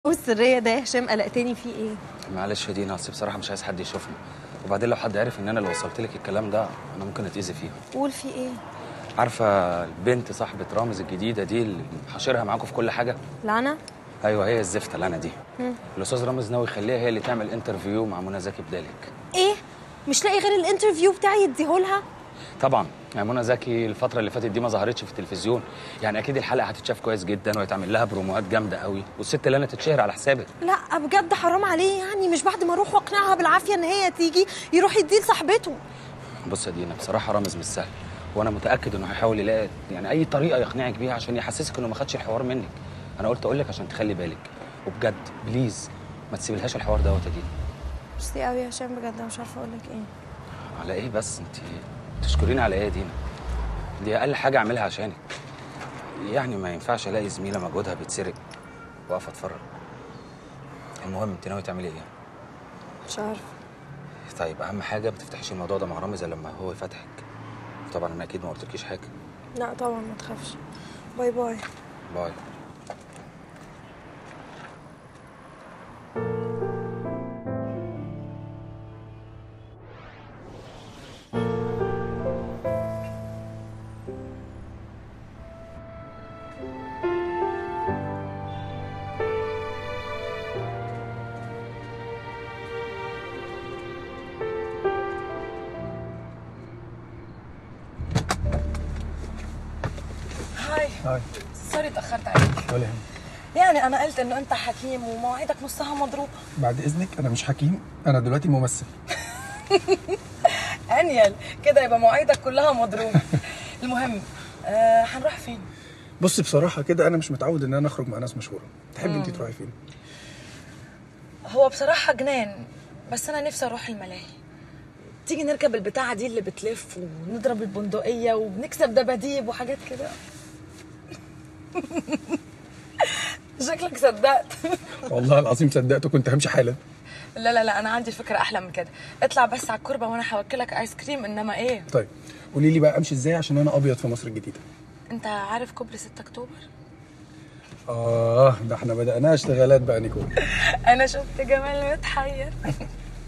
والسريه ده يا هشام قلقتني فيه ايه معلش يا دينا اصل بصراحه مش عايز حد يشوفني وبعدين لو حد عرف ان انا اللي وصلت لك الكلام ده انا ممكن اتاذي فيه قول فيه ايه عارفه البنت صاحبه رامز الجديده دي اللي حاشرها معاكم في كل حاجه لعنه ايوه هي الزفته اللي انا دي الاستاذ رامز ناوي يخليها هي اللي تعمل انترفيو مع منى زكي بدالك ايه مش لاقي غير الانترفيو بتاعي يديهولها طبعا يعني منى زكي الفتره اللي فاتت دي ما ظهرتش في التلفزيون يعني اكيد الحلقه هتتشاف كويس جدا ويتعمل لها بروموهات جامده قوي والست اللي انا تتشهر على حسابك لا بجد حرام عليه يعني مش بعد ما اروح واقنعها بالعافيه ان هي تيجي يروح يديه لصاحبته بص يا دينا بصراحه رامز مش سهل وانا متاكد انه هيحاول يلاقي يعني اي طريقه يقنعك بيها عشان يحسسك انه ما خدش الحوار منك انا قلت اقول لك عشان تخلي بالك وبجد بليز ما تسيبلهاش الحوار دوت يا دينا ميرسي قوي يا هشام بجد أنا مش عارفه اقول لك ايه على ايه بس انت تشكريني على ايه يا دينا دي اقل حاجه اعملها عشانك يعني ما ينفعش الاقي زميله مجهودها بيتسرق واقف اتفرج المهم انت ناوي تعملي ايه مش عارفه طيب اهم حاجه ما تفتحيش الموضوع ده مع رامز إلا لما هو يفتحك طبعا انا اكيد ما قلتلكيش حاجه لا طبعا ما تخافش باي باي باي هاي هاي سوري تأخرت عليك ولا يهمك يعني أنا قلت إنه أنت حكيم ومواعيدك نصها مضروبة بعد اذنك انا مش حكيم انا دلوقتي ممثل أنيل كده يبقى مواعيدك كلها مضروبة المهم آه هنروح فين؟ بص بصراحه كده انا مش متعود ان انا اخرج مع ناس مشهوره تحبي انت تروحي فين هو بصراحة جنان بس أنا نفسي أروح الملاهي تيجي نركب البتاعة دي اللي بتلف ونضرب البندقية وبنكسب دباديب وحاجات كده شكلك صدقت والله العظيم صدقت كنت همشي حالا لا لا لا أنا عندي فكرة أحلى من كده اطلع بس على الكربة وأنا هوكلك آيس كريم إنما إيه طيب قولي لي بقى امشي ازاي عشان انا ابيض في مصر الجديده أنت عارف كوبري 6 أكتوبر؟ اه ده احنا بدأنا اشتغالات بقى نيكول انا شفت جمال متحير